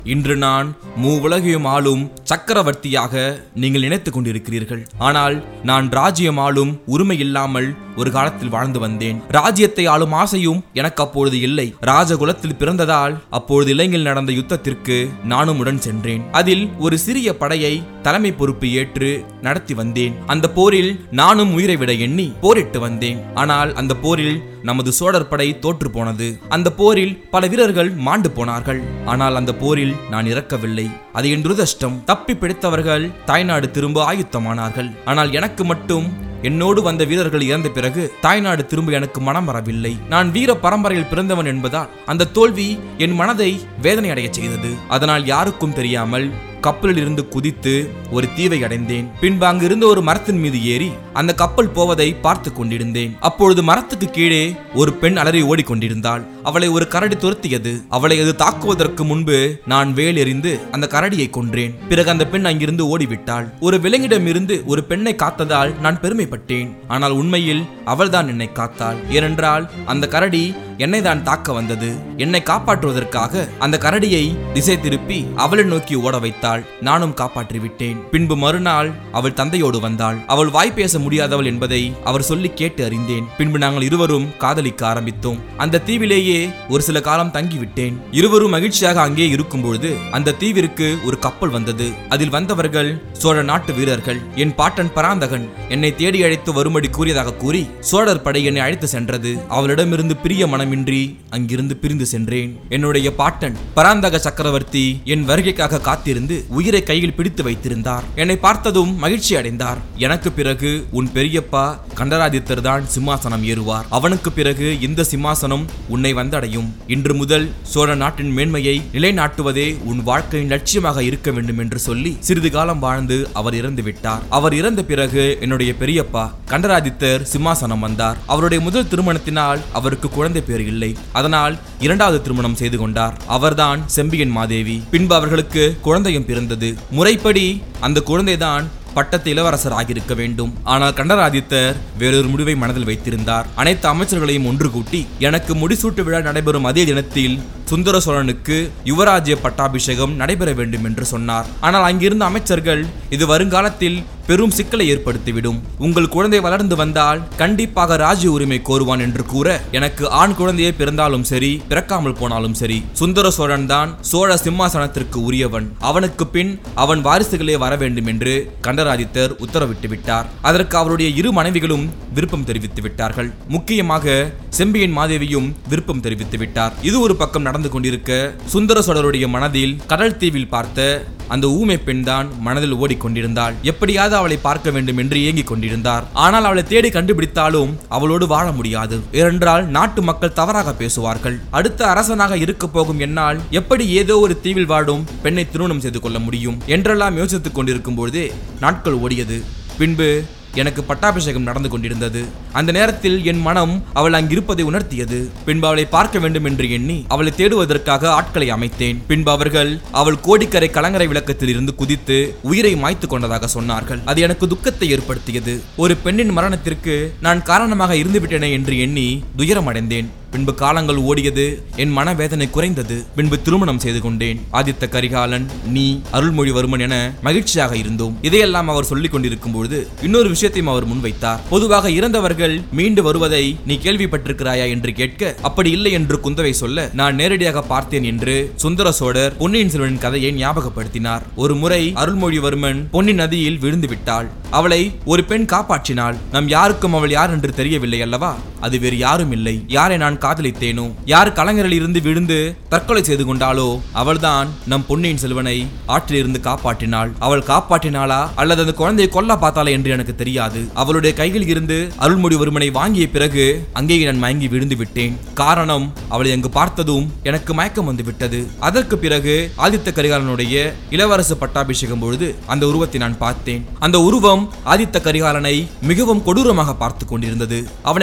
இன்று நான் மூவுலகையும் ஆளும் சக்கரவர்த்தியாக நீங்கள் நினைத்துக் கொண்டிருக்கிறீர்கள் ஆனால் நான் ராஜ்யம் ஆளும் உரிமை இல்லாமல் ஒரு காலத்தில் வாழ்ந்து வந்தேன் ராஜ்யத்தை ஆளும் ஆசையும் எனக்கு அப்பொழுது இல்லை ராஜகுலத்தில் பிறந்ததால் அப்பொழுது இலங்கையில் நடந்த யுத்தத்திற்கு நானும் உடன் சென்றேன் அதில் ஒரு சிறிய படையை தலைமை பொறுப்பு ஏற்று நடத்தி வந்தேன் அந்த போரில் நானும் உயிரை விட எண்ணி போரிட்டு வந்தேன் ஆனால் அந்த போரில் நமது சோழர் படை தோற்று போனது அந்த போரில் பல வீரர்கள் மாண்டு போனார்கள் ஆனால் அந்த போரில் நான் இறக்கவில்லை அது என் துரதிர்ஷ்டம் தப்பி பிடித்தவர்கள் தாய்நாடு திரும்ப ஆயுத்தமானார்கள் ஆனால் எனக்கு மட்டும் என்னோடு வந்த வீரர்கள் இறந்த பிறகு தாய்நாடு திரும்ப எனக்கு மனம் வரவில்லை நான் வீர பரம்பரையில் பிறந்தவன் என்பதால் அந்த தோல்வி என் மனதை வேதனை அடையச் செய்தது அதனால் யாருக்கும் தெரியாமல் கப்பலில் இருந்து குதித்து ஒரு தீவை அடைந்தேன் பின்பு அங்கு இருந்த ஒரு மரத்தின் மீது ஏறி அந்த கப்பல் போவதை பார்த்து கொண்டிருந்தேன் அப்பொழுது மரத்துக்கு கீழே ஒரு பெண் அலறி ஓடிக்கொண்டிருந்தாள் அவளை ஒரு கரடி துரத்தியது அவளை அது தாக்குவதற்கு முன்பு நான் வேல் எறிந்து அந்த கரடியை கொன்றேன் பிறகு அந்த பெண் அங்கிருந்து ஓடிவிட்டாள் ஒரு விலங்கிடம் இருந்து ஒரு பெண்ணை காத்ததால் நான் பெருமைப்பட்டேன் ஆனால் உண்மையில் அவள்தான் என்னை காத்தாள் ஏனென்றால் அந்த கரடி என்னை தான் தாக்க வந்தது என்னை காப்பாற்றுவதற்காக அந்த கரடியை திசை திருப்பி அவளை நோக்கி ஓட வைத்தாள் நானும் காப்பாற்றி விட்டேன் பின்பு மறுநாள் அவள் தந்தையோடு வந்தாள் அவள் வாய் பேச முடியாதவள் என்பதை அவர் சொல்லி கேட்டு அறிந்தேன் பின்பு நாங்கள் இருவரும் காதலிக்க ஆரம்பித்தோம் அந்த தீவிலேயே ஒரு சில காலம் தங்கிவிட்டேன் இருவரும் மகிழ்ச்சியாக அங்கே இருக்கும் பொழுது அந்த தீவிற்கு ஒரு கப்பல் வந்தது அதில் வந்தவர்கள் சோழ நாட்டு வீரர்கள் என் பாட்டன் பராந்தகன் என்னை தேடி அழைத்து வரும்படி கூறியதாக கூறி சோழர் படை என்னை அழைத்து சென்றது அவளிடமிருந்து பிரிய மனமின்றி அங்கிருந்து பிரிந்து சென்றேன் என்னுடைய பாட்டன் பராந்தக சக்கரவர்த்தி என் வருகைக்காக காத்திருந்து உயிரை கையில் பிடித்து வைத்திருந்தார் என்னை பார்த்ததும் மகிழ்ச்சி அடைந்தார் எனக்கு பிறகு உன் பெரியப்பா கண்டராதித்தர் தான் சிம்மாசனம் ஏறுவார் அவனுக்கு பிறகு இந்த சிம்மாசனம் உன்னை வந்தடையும் இன்று முதல் சோழ நாட்டின் மேன்மையை நிலைநாட்டுவதே உன் வாழ்க்கையின் லட்சியமாக இருக்க வேண்டும் என்று சொல்லி சிறிது காலம் வாழ்ந்து அவர் இறந்து விட்டார் அவர் இறந்த பிறகு என்னுடைய பெரியப்பா கண்டராதித்தர் சிம்மாசனம் வந்தார் அவருடைய முதல் திருமணத்தினால் அவருக்கு குழந்தை பேர் இல்லை அதனால் இரண்டாவது திருமணம் செய்து கொண்டார் அவர்தான் செம்பியன் மாதேவி பின்பு அவர்களுக்கு குழந்தையும் பிறந்தது முறைப்படி அந்த குழந்தைதான் பட்டத்து இளவரசர் ஆகியிருக்க வேண்டும் ஆனால் கண்டராதித்தர் வேறொரு முடிவை மனதில் வைத்திருந்தார் அனைத்து அமைச்சர்களையும் ஒன்று கூட்டி எனக்கு முடிசூட்டு விழா நடைபெறும் அதே தினத்தில் சுந்தர சோழனுக்கு யுவராஜ்ய பட்டாபிஷேகம் நடைபெற வேண்டும் என்று சொன்னார் ஆனால் அங்கிருந்த அமைச்சர்கள் இது வருங்காலத்தில் பெரும் சிக்கலை ஏற்படுத்திவிடும் உங்கள் குழந்தை வளர்ந்து வந்தால் கண்டிப்பாக ராஜ்ய உரிமை கோருவான் என்று கூற எனக்கு ஆண் குழந்தையே பிறந்தாலும் சரி பிறக்காமல் போனாலும் சரி சுந்தர சோழன் தான் சோழ சிம்மாசனத்திற்கு உரியவன் அவனுக்கு பின் அவன் வாரிசுகளே வர வேண்டும் என்று கண்டராதித்தர் உத்தரவிட்டு விட்டார் அதற்கு அவருடைய இரு மனைவிகளும் விருப்பம் தெரிவித்து விட்டார்கள் முக்கியமாக செம்பியன் மாதேவியும் விருப்பம் தெரிவித்து விட்டார் இது ஒரு பக்கம் நடந்து கொண்டிருக்க சுந்தர சோழருடைய மனதில் கடல் தீவில் பார்த்த அந்த ஊமை பெண் தான் மனதில் ஓடிக்கொண்டிருந்தாள் எப்படியாவது அவளை பார்க்க வேண்டும் என்று ஏங்கிக் கொண்டிருந்தார் ஆனால் அவளை தேடி கண்டுபிடித்தாலும் அவளோடு வாழ முடியாது ஏனென்றால் நாட்டு மக்கள் தவறாக பேசுவார்கள் அடுத்த அரசனாக இருக்க போகும் என்னால் எப்படி ஏதோ ஒரு தீவில் வாடும் பெண்ணை திருமணம் செய்து கொள்ள முடியும் என்றெல்லாம் யோசித்துக் கொண்டிருக்கும் பொழுதே நாட்கள் ஓடியது பின்பு எனக்கு பட்டாபிஷேகம் நடந்து கொண்டிருந்தது அந்த நேரத்தில் என் மனம் அவள் அங்கிருப்பதை உணர்த்தியது பின்பு அவளை பார்க்க வேண்டும் என்று எண்ணி அவளை தேடுவதற்காக ஆட்களை அமைத்தேன் பின்பு அவர்கள் அவள் கோடிக்கரை கலங்கரை விளக்கத்தில் இருந்து குதித்து உயிரை மாய்த்து கொண்டதாக சொன்னார்கள் அது எனக்கு துக்கத்தை ஏற்படுத்தியது ஒரு பெண்ணின் மரணத்திற்கு நான் காரணமாக இருந்து விட்டேனே என்று எண்ணி துயரமடைந்தேன் பின்பு காலங்கள் ஓடியது என் மனவேதனை குறைந்தது பின்பு திருமணம் செய்து கொண்டேன் ஆதித்த கரிகாலன் நீ அருள்மொழிவர்மன் என மகிழ்ச்சியாக இருந்தோம் இதையெல்லாம் அவர் சொல்லிக் கொண்டிருக்கும் பொழுது இன்னொரு விஷயத்தையும் அவர் முன்வைத்தார் பொதுவாக இறந்தவர்கள் மீண்டு வருவதை நீ கேள்விப்பட்டிருக்கிறாயா என்று கேட்க அப்படி இல்லை என்று குந்தவை சொல்ல நான் நேரடியாக பார்த்தேன் என்று சுந்தர சோழர் பொன்னியின் செல்வனின் கதையை ஞாபகப்படுத்தினார் ஒரு முறை அருள்மொழிவர்மன் பொன்னி நதியில் விழுந்து விட்டாள் அவளை ஒரு பெண் காப்பாற்றினாள் நம் யாருக்கும் அவள் யார் என்று தெரியவில்லை அல்லவா அது வேறு யாரும் இல்லை யாரை நான் காதலித்தேனோ யார் கலைஞரில் இருந்து விழுந்து தற்கொலை செய்து கொண்டாளோ அவள்தான் நம் பொன்னியின் செல்வனை ஆற்றில் இருந்து காப்பாற்றினாள் அவள் காப்பாற்றினாளா அல்லது அந்த குழந்தையை கொல்ல பார்த்தாளா என்று எனக்கு தெரியாது அவளுடைய கையில் இருந்து அருள்மொழிவர்மனை வாங்கிய பிறகு அங்கேயே நான் மயங்கி விழுந்து விட்டேன் காரணம் அவளை அங்கு பார்த்ததும் எனக்கு மயக்கம் வந்து விட்டது அதற்கு பிறகு ஆதித்த கரிகாலனுடைய இளவரசு பட்டாபிஷேகம் பொழுது அந்த உருவத்தை நான் பார்த்தேன் அந்த உருவம் ஆதித்த கரிகாலனை மிகவும் கொடூரமாக பார்த்து கொண்டிருந்தது அவனை கொல்ல வேண்டும்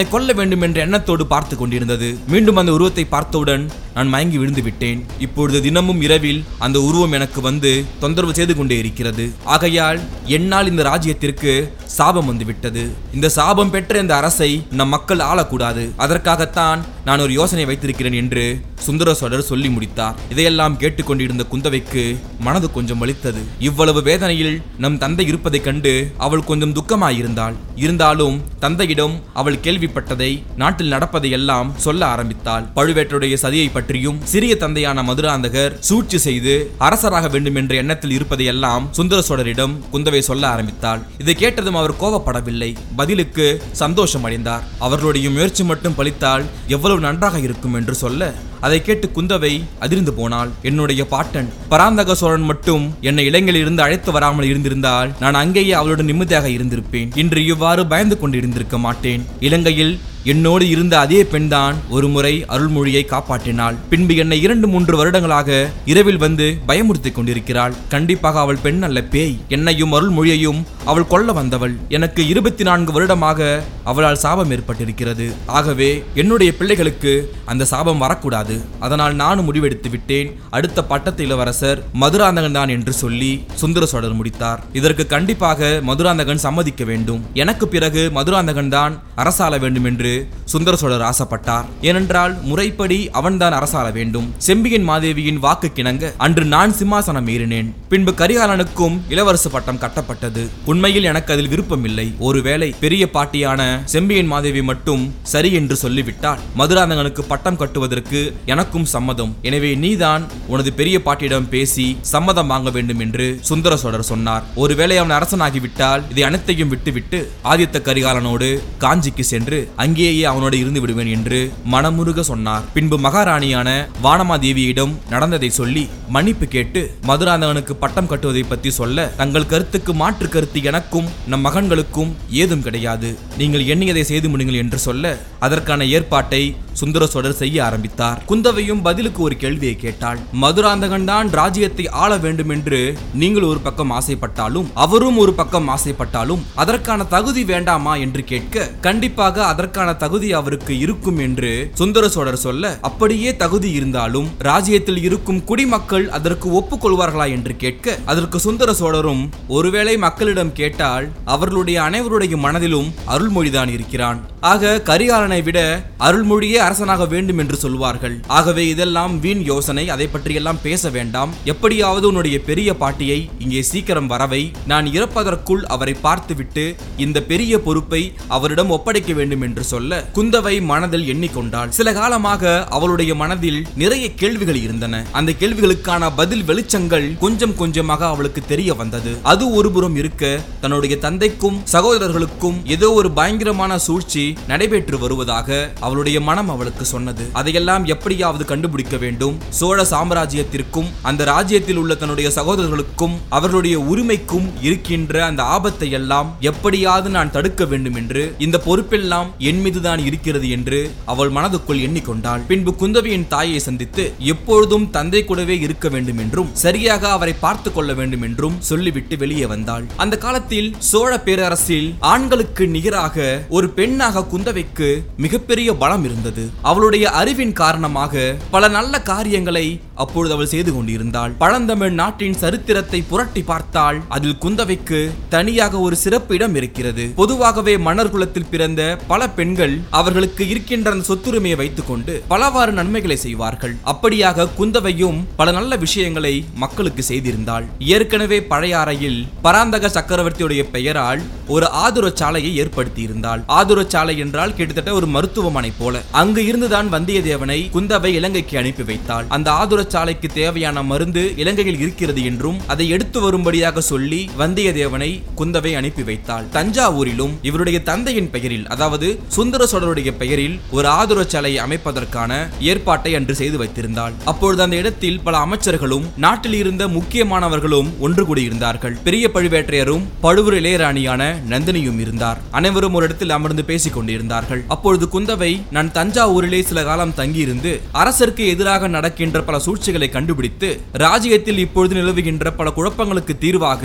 வேண்டும் என்ற எண்ணத்தோடு பார்த்து கொண்டிருந்தது மீண்டும் அந்த உருவத்தை பார்த்தவுடன் நான் மயங்கி விழுந்து விட்டேன் இப்பொழுது தினமும் இரவில் அந்த உருவம் எனக்கு வந்து தொந்தரவு செய்து கொண்டே இருக்கிறது ஆகையால் என்னால் இந்த ராஜ்யத்திற்கு சாபம் வந்து விட்டது இந்த சாபம் பெற்ற இந்த அரசை நம் மக்கள் ஆளக்கூடாது அதற்காகத்தான் நான் ஒரு யோசனை வைத்திருக்கிறேன் என்று சுந்தர சோழர் சொல்லி முடித்தார் இதையெல்லாம் கேட்டுக்கொண்டிருந்த குந்தவைக்கு மனது கொஞ்சம் வலித்தது இவ்வளவு வேதனையில் நம் தந்தை இருப்பதைக் கண்டு அவள் கொஞ்சம் துக்கமாயிருந்தாள் இருந்தாலும் தந்தையிடம் அவள் கேள்விப்பட்டதை நாட்டில் நடப்பதை எல்லாம் சொல்ல ஆரம்பித்தாள் பழுவேட்டருடைய சதியை பற்றியும் சிறிய தந்தையான மதுராந்தகர் சூழ்ச்சி செய்து அரசராக வேண்டும் என்ற எண்ணத்தில் இருப்பதையெல்லாம் சுந்தர சோழரிடம் குந்தவை சொல்ல ஆரம்பித்தாள் இதை கேட்டதும் அவர் கோபப்படவில்லை பதிலுக்கு சந்தோஷம் அடைந்தார் அவர்களுடைய முயற்சி மட்டும் பலித்தால் எவ்வளவு நன்றாக இருக்கும் என்று சொல்ல அதை கேட்டு குந்தவை அதிர்ந்து போனாள் என்னுடைய பாட்டன் பராந்தக சோழன் மட்டும் என்னை இலங்கையில் இருந்து அழைத்து வராமல் இருந்திருந்தால் நான் அங்கேயே அவளுடன் நிம்மதியாக இருந்திருப்பேன் இன்று இவ்வாறு பயந்து கொண்டிருந்திருக்க மாட்டேன் இலங்கையில் என்னோடு இருந்த அதே பெண்தான் ஒருமுறை அருள்மொழியை காப்பாற்றினாள் பின்பு என்னை இரண்டு மூன்று வருடங்களாக இரவில் வந்து பயமுறுத்திக் கொண்டிருக்கிறாள் கண்டிப்பாக அவள் பெண் அல்ல பேய் என்னையும் அருள்மொழியையும் அவள் கொல்ல வந்தவள் எனக்கு இருபத்தி நான்கு வருடமாக அவளால் சாபம் ஏற்பட்டிருக்கிறது ஆகவே என்னுடைய பிள்ளைகளுக்கு அந்த சாபம் வரக்கூடாது அதனால் நானும் முடிவெடுத்து விட்டேன் அடுத்த பட்டத்து இளவரசர் மதுராந்தகன் தான் என்று சொல்லி சுந்தர சோழர் முடித்தார் இதற்கு கண்டிப்பாக மதுராந்தகன் சம்மதிக்க வேண்டும் எனக்கு பிறகு மதுராந்தகன் தான் அரசாள வேண்டும் என்று சுந்தர சோழர் ஆசைப்பட்டார் ஏனென்றால் முறைப்படி அவன்தான் அரசாள வேண்டும் செம்பியன் மாதேவியின் வாக்கு கிணங்க அன்று நான் சிம்மாசனம் ஏறினேன் பின்பு கரிகாலனுக்கும் இளவரசு பட்டம் கட்டப்பட்டது உண்மையில் எனக்கு அதில் விருப்பமில்லை ஒருவேளை பெரிய பாட்டியான செம்பியன் மாதேவி மட்டும் சரி என்று சொல்லிவிட்டால் மதுராந்தகனுக்கு பட்டம் கட்டுவதற்கு எனக்கும் சம்மதம் எனவே நீதான் உனது பெரிய பாட்டியிடம் பேசி சம்மதம் வாங்க வேண்டும் என்று சுந்தர சோழர் சொன்னார் ஒருவேளை அவன் அரசனாகிவிட்டால் இதை அனைத்தையும் விட்டுவிட்டு ஆதித்த கரிகாலனோடு காஞ்சிக்கு சென்று அங்கேயே அவனோடு இருந்து விடுவேன் என்று மனமுருக சொன்னார் பின்பு மகாராணியான வானமாதேவியிடம் நடந்ததை சொல்லி மன்னிப்பு கேட்டு மதுராந்தகனுக்கு பட்டம் கட்டுவதை பற்றி சொல்ல தங்கள் கருத்துக்கு மாற்று கருத்து எனக்கும் நம் மகன்களுக்கும் ஏதும் கிடையாது நீங்கள் எண்ணியதை செய்து முடியுங்கள் என்று சொல்ல அதற்கான ஏற்பாட்டை சுந்தர சோழர் செய்ய ஆரம்பித்தார் குந்தவையும் பதிலுக்கு ஒரு கேள்வியை கேட்டாள் மதுராந்தகன் தான் ராஜ்யத்தை ஆள வேண்டும் என்று நீங்கள் ஒரு பக்கம் ஆசைப்பட்டாலும் அவரும் ஒரு பக்கம் ஆசைப்பட்டாலும் அதற்கான தகுதி வேண்டாமா என்று கேட்க கண்டிப்பாக அதற்கான தகுதி அவருக்கு இருக்கும் என்று சுந்தர சோழர் சொல்ல அப்படியே தகுதி இருந்தாலும் ராஜ்யத்தில் இருக்கும் குடிமக்கள் அதற்கு ஒப்புக்கொள்வார்களா என்று கேட்க அதற்கு சுந்தர சோழரும் ஒருவேளை மக்களிடம் கேட்டால் அவர்களுடைய அனைவருடைய மனதிலும் அருள்மொழிதான் இருக்கிறான் ஆக கரிகாலனை விட அருள்மொழியே அரசனாக வேண்டும் என்று சொல்வார்கள் ஆகவே இதெல்லாம் வீண் யோசனை அதை பற்றியெல்லாம் பேச வேண்டாம் எப்படியாவது உன்னுடைய பெரிய பாட்டியை இங்கே சீக்கிரம் வரவை நான் இறப்பதற்குள் அவரை பார்த்துவிட்டு இந்த பெரிய பொறுப்பை அவரிடம் ஒப்படைக்க வேண்டும் என்று சொல்ல குந்தவை மனதில் எண்ணிக்கொண்டாள் சில காலமாக அவளுடைய மனதில் நிறைய கேள்விகள் இருந்தன அந்த கேள்விகளுக்கான பதில் வெளிச்சங்கள் கொஞ்சம் கொஞ்சமாக அவளுக்கு தெரிய வந்தது அது ஒருபுறம் இருக்க தன்னுடைய தந்தைக்கும் சகோதரர்களுக்கும் ஏதோ ஒரு பயங்கரமான சூழ்ச்சி நடைபெற்று வருவதாக அவளுடைய மனம் அவளுக்கு சொன்னது அதையெல்லாம் எப்படியாவது கண்டுபிடிக்க வேண்டும் சோழ சாம்ராஜ்யத்திற்கும் அந்த ராஜ்யத்தில் உள்ள தன்னுடைய சகோதரர்களுக்கும் அவர்களுடைய உரிமைக்கும் இருக்கின்ற அந்த ஆபத்தை எல்லாம் எப்படியாவது நான் தடுக்க வேண்டும் என்று இந்த பொறுப்பெல்லாம் என் மீதுதான் இருக்கிறது என்று அவள் மனதுக்குள் எண்ணிக்கொண்டாள் பின்பு குந்தவியின் தாயை சந்தித்து எப்பொழுதும் தந்தை கூடவே இருக்க வேண்டும் என்றும் சரியாக அவரை பார்த்து கொள்ள வேண்டும் என்றும் சொல்லிவிட்டு வெளியே வந்தாள் அந்த காலத்தில் சோழ பேரரசில் ஆண்களுக்கு நிகராக ஒரு பெண்ணாக குந்தவைக்கு மிகப்பெரிய பலம் இருந்தது அவளுடைய அறிவின் காரணமாக பல நல்ல காரியங்களை அப்பொழுது அவள் செய்து கொண்டிருந்தாள் பழந்தமிழ் நாட்டின் சரித்திரத்தை புரட்டி பார்த்தால் அதில் குந்தவைக்கு தனியாக ஒரு சிறப்பு இடம் இருக்கிறது பொதுவாகவே மன்னர் குலத்தில் பிறந்த பல பெண்கள் அவர்களுக்கு இருக்கின்ற அந்த சொத்துரிமையை வைத்துக் கொண்டு பலவாறு நன்மைகளை செய்வார்கள் அப்படியாக குந்தவையும் பல நல்ல விஷயங்களை மக்களுக்கு செய்திருந்தாள் ஏற்கனவே பழையாறையில் பராந்தக சக்கரவர்த்தியுடைய பெயரால் ஒரு ஆதுர சாலையை ஏற்படுத்தி இருந்தாள் ஆதுர சாலை என்றால் கிட்டத்தட்ட ஒரு மருத்துவமனை போல அங்கு இருந்துதான் வந்தியத்தேவனை குந்தவை இலங்கைக்கு அனுப்பி வைத்தாள் அந்த ஆதுர சாலைக்கு தேவையான மருந்து இலங்கையில் இருக்கிறது என்றும் அதை எடுத்து வரும்படியாக சொல்லி வந்தியத்தேவனை குந்தவை அனுப்பி வைத்தாள் தஞ்சாவூரிலும் இவருடைய தந்தையின் பெயரில் அதாவது சுந்தர சோழருடைய பெயரில் ஒரு ஆதுர சாலையை அமைப்பதற்கான ஏற்பாட்டை அன்று செய்து வைத்திருந்தாள் அப்பொழுது அந்த இடத்தில் பல அமைச்சர்களும் நாட்டில் இருந்த முக்கியமானவர்களும் ஒன்று கூடியிருந்தார்கள் பெரிய பழுவேற்றையரும் பழுவூர் இளையராணியான நந்தினியும் இருந்தார் அனைவரும் ஒரு இடத்தில் அமர்ந்து பேசிக் கொண்டிருந்தார்கள் அப்பொழுது குந்தவை நான் தஞ்சாவூரிலே சில காலம் தங்கியிருந்து அரசருக்கு எதிராக நடக்கின்ற பல சூழ்ச்சிகளை கண்டுபிடித்து ராஜ்யத்தில் இப்பொழுது நிலவுகின்ற பல குழப்பங்களுக்கு தீர்வாக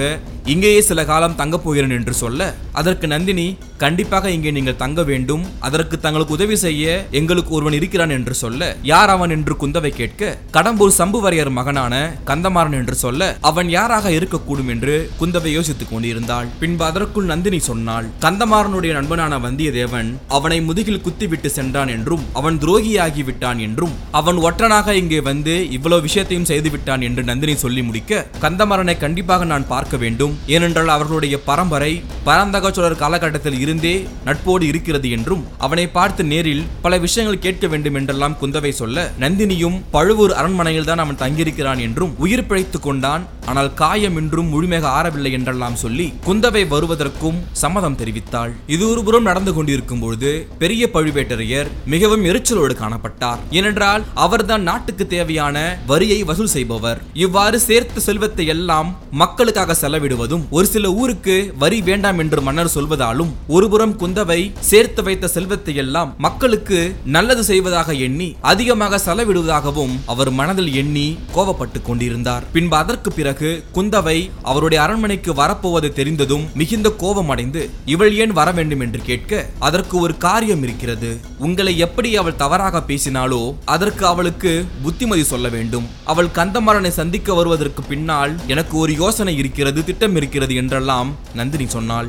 இங்கேயே சில காலம் தங்கப் போகிறேன் என்று சொல்ல அதற்கு நந்தினி கண்டிப்பாக இங்கே நீங்கள் தங்க வேண்டும் அதற்கு தங்களுக்கு உதவி செய்ய எங்களுக்கு ஒருவன் இருக்கிறான் என்று சொல்ல யார் அவன் என்று குந்தவை கேட்க கடம்பூர் சம்புவரையர் மகனான கந்தமாறன் என்று சொல்ல அவன் யாராக இருக்கக்கூடும் என்று குந்தவை யோசித்துக் கொண்டிருந்தாள் பின்பு அதற்குள் நந்தினி சொன்னாள் கந்தமாறனுடைய நண்பனான வந்தியத்தேவன் அவனை முதுகில் குத்திவிட்டு சென்றான் என்றும் அவன் துரோகியாகி விட்டான் என்றும் அவன் ஒற்றனாக இங்கே வந்து இவ்வளவு விஷயத்தையும் செய்து விட்டான் என்று நந்தினி சொல்லி முடிக்க கந்தமாறனை கண்டிப்பாக நான் பார்க்க வேண்டும் ஏனென்றால் அவர்களுடைய பரம்பரை பரந்தக சோழர் காலகட்டத்தில் இருந்தே நட்போடு இருக்கிறது என்றும் அவனை பார்த்து நேரில் பல விஷயங்கள் கேட்க வேண்டும் என்றெல்லாம் குந்தவை சொல்ல நந்தினியும் பழுவூர் அரண்மனையில் தான் அவன் தங்கியிருக்கிறான் என்றும் உயிர் பிழைத்துக் கொண்டான் ஆனால் காயம் இன்றும் முழுமையாக ஆறவில்லை என்றெல்லாம் சொல்லி குந்தவை வருவதற்கும் சம்மதம் தெரிவித்தாள் இது ஒருபுறம் நடந்து கொண்டிருக்கும் பொழுது பெரிய பழுவேட்டரையர் மிகவும் எரிச்சலோடு காணப்பட்டார் ஏனென்றால் அவர்தான் நாட்டுக்கு தேவையான வரியை வசூல் செய்பவர் இவ்வாறு சேர்த்த செல்வத்தை எல்லாம் மக்களுக்காக செலவிடுவதும் ஒரு சில ஊருக்கு வரி வேண்டாம் என்று மன்னர் சொல்வதாலும் ஒருபுறம் குந்தவை சேர்த்து வைத்த செல்வத்தை எல்லாம் மக்களுக்கு நல்லது செய்வதாக எண்ணி அதிகமாக செலவிடுவதாகவும் அவர் மனதில் எண்ணி கோபப்பட்டு கொண்டிருந்தார் பின்பு அதற்கு பிறகு குந்தவை அவருடைய அரண்மனைக்கு வரப்போவது தெரிந்ததும் மிகுந்த கோபமடைந்து இவள் ஏன் வர வேண்டும் என்று கேட்க அதற்கு ஒரு காரியம் இருக்கிறது உங்களை எப்படி அவள் தவறாக பேசினாலோ அதற்கு அவளுக்கு புத்திமதி சொல்ல வேண்டும் அவள் கந்தமரனை சந்திக்க வருவதற்கு பின்னால் எனக்கு ஒரு யோசனை இருக்கிறது திட்டம் இருக்கிறது என்றெல்லாம் நந்தினி சொன்னாள்